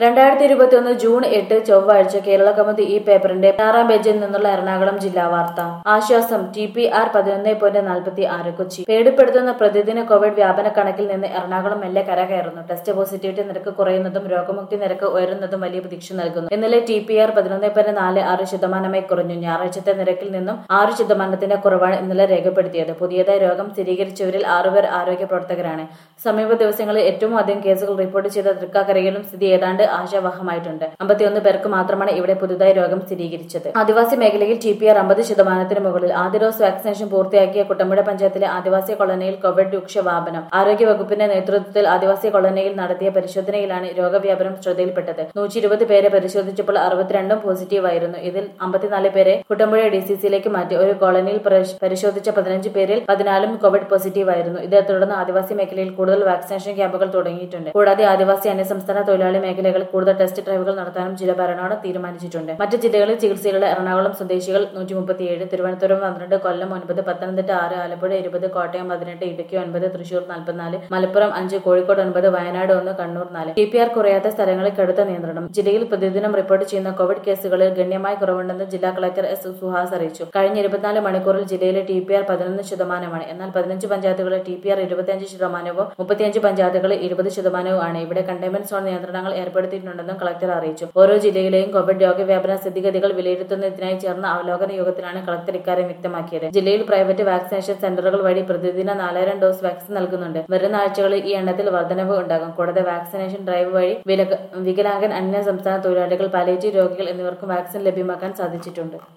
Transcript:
രണ്ടായിരത്തി ഇരുപത്തി ഒന്ന് ജൂൺ എട്ട് ചൊവ്വാഴ്ച കേരള കൗമുദി ഈ പേപ്പറിന്റെ പതിനാറാം പേജിൽ നിന്നുള്ള എറണാകുളം ജില്ലാ വാർത്ത ആശ്വാസം ടി പി ആർ പതിനൊന്ന് പോയിന്റ് നാൽപ്പത്തി ആറ് കൊച്ചി പേടിപ്പെടുത്തുന്ന പ്രതിദിന കോവിഡ് വ്യാപന കണക്കിൽ നിന്ന് എറണാകുളം മെല്ലെ കരകയറുന്നു ടെസ്റ്റ് പോസിറ്റിവിറ്റി നിരക്ക് കുറയുന്നതും രോഗമുക്തി നിരക്ക് ഉയരുന്നതും വലിയ പ്രതീക്ഷ നൽകുന്നു ഇന്നലെ ടി പി ആർ പതിനൊന്ന് പോയിന്റ് നാല് ആറ് ശതമാനമായി കുറഞ്ഞു ഞായറാഴ്ചത്തെ നിരക്കിൽ നിന്നും ആറ് ശതമാനത്തിന്റെ കുറവാണ് ഇന്നലെ രേഖപ്പെടുത്തിയത് പുതിയതായി രോഗം സ്ഥിരീകരിച്ചവരിൽ ആറുപേർ ആരോഗ്യ പ്രവർത്തകരാണ് സമീപ ദിവസങ്ങളിൽ ഏറ്റവും അധികം കേസുകൾ റിപ്പോർട്ട് ചെയ്ത തൃക്കാക്കരയിലും സ്ഥിതി ഏതാണ്ട് ആശാവഹമായിട്ടുണ്ട് അമ്പത്തിയൊന്ന് പേർക്ക് മാത്രമാണ് ഇവിടെ പുതുതായി രോഗം സ്ഥിരീകരിച്ചത് ആദിവാസി മേഖലയിൽ ടി പി ആർ അമ്പത് ശതമാനത്തിന് മുകളിൽ ആദ്യ ഡോസ് വാക്സിനേഷൻ പൂർത്തിയാക്കിയ കുട്ടമ്പുഴ പഞ്ചായത്തിലെ ആദിവാസി കോളനിയിൽ കോവിഡ് രൂക്ഷ വ്യാപനം ആരോഗ്യ വകുപ്പിന്റെ നേതൃത്വത്തിൽ ആദിവാസി കോളനിയിൽ നടത്തിയ പരിശോധനയിലാണ് രോഗവ്യാപനം ശ്രദ്ധയിൽപ്പെട്ടത് നൂറ്റി ഇരുപത് പേരെ പരിശോധിച്ചപ്പോൾ അറുപത്തിരണ്ടും പോസിറ്റീവ് ആയിരുന്നു ഇതിൽ അമ്പത്തിനാല് പേരെ കുട്ടമ്പുഴ ഡി സി സിയിലേക്ക് മാറ്റി ഒരു കോളനിയിൽ പരിശ്- പരിശോധിച്ച പതിനഞ്ച് പേരിൽ പതിനാലും കോവിഡ് പോസിറ്റീവ് ആയിരുന്നു ഇതേ തുടർന്ന് ആദിവാസി മേഖലയിൽ കൂടുതൽ വാക്സിനേഷൻ ക്യാമ്പുകൾ തുടങ്ങിയിട്ടുണ്ട് കൂടാതെ ആദിവാസി അന്യസംസ്ഥാന തൊഴിലാളി മേഖലകളിൽ കൂടുതൽ ടെസ്റ്റ് ഡ്രൈവുകൾ നടത്താനും ജില്ലാ ഭരണകൂടം തീരുമാനിച്ചിട്ടുണ്ട് മറ്റ് ജില്ലകളിൽ ചികിത്സയിലുള്ള എറണാകുളം സ്വദേശികൾ നൂറ്റി മുപ്പത്തിയേഴ് തിരുവനന്തപുരം പന്ത്രണ്ട് കൊല്ലം ഒൻപത് പത്തനംതിട്ട ആറ് ആലപ്പുഴ ഇരുപത് കോട്ടയം പതിനെട്ട് ഇടുക്കി ഒൻപത് തൃശൂർ നാൽപ്പത്തിനാല് മലപ്പുറം അഞ്ച് കോഴിക്കോട് ഒൻപത് വയനാട് ഒന്ന് കണ്ണൂർ നാല് ടി പി ആർ കുറയാത്ത സ്ഥലങ്ങളിൽ കടുത്ത നിയന്ത്രണം ജില്ലയിൽ പ്രതിദിനം റിപ്പോർട്ട് ചെയ്യുന്ന കോവിഡ് കേസുകളിൽ ഗണ്യമായ കുറവുണ്ടെന്ന് ജില്ലാ കളക്ടർ എസ് സുഹാസ് അറിയിച്ചു കഴിഞ്ഞ ഇരുപത്തിനാല് മണിക്കൂറിൽ ജില്ലയിലെ ടി പി ആർ പതിനൊന്ന് ശതമാനമാണ് എന്നാൽ പതിനഞ്ച് പഞ്ചായത്തുകളിൽ ടി പി ആർ ഇരുപത്തിയഞ്ച് ശതമാനവും മുപ്പത്തിയഞ്ച് പഞ്ചായത്തുകളിൽ ഇരുപത് ശതമാനവും ആണ് ഇവിടെ കണ്ടെയ്ൻമെന്റ് സോൺ നിയന്ത്രണങ്ങൾ ഏർപ്പെടുത്തിയിട്ടുണ്ടെന്നും കളക്ടർ അറിയിച്ചു ഓരോ ജില്ലയിലെയും കോവിഡ് രോഗവ്യാപന സ്ഥിതിഗതികൾ വിലയിരുത്തുന്നതിനായി ചേർന്ന അവലോകന യോഗത്തിലാണ് കളക്ടർ ഇക്കാര്യം വ്യക്തമാക്കിയത് ജില്ലയിൽ പ്രൈവറ്റ് വാക്സിനേഷൻ സെന്ററുകൾ വഴി പ്രതിദിന നാലായിരം ഡോസ് വാക്സിൻ നൽകുന്നുണ്ട് വരുന്ന ആഴ്ചകളിൽ ഈ എണ്ണത്തിൽ വർധനവ് ഉണ്ടാകും കൂടാതെ വാക്സിനേഷൻ ഡ്രൈവ് വഴി വിലക- വികലാംഗൻ അന്യ സംസ്ഥാന തൊഴിലാളികൾ പാലേറ്റീവ് രോഗികൾ എന്നിവർക്കും വാക്സിൻ ലഭ്യമാക്കാൻ സാധിച്ചിട്ടുണ്ട്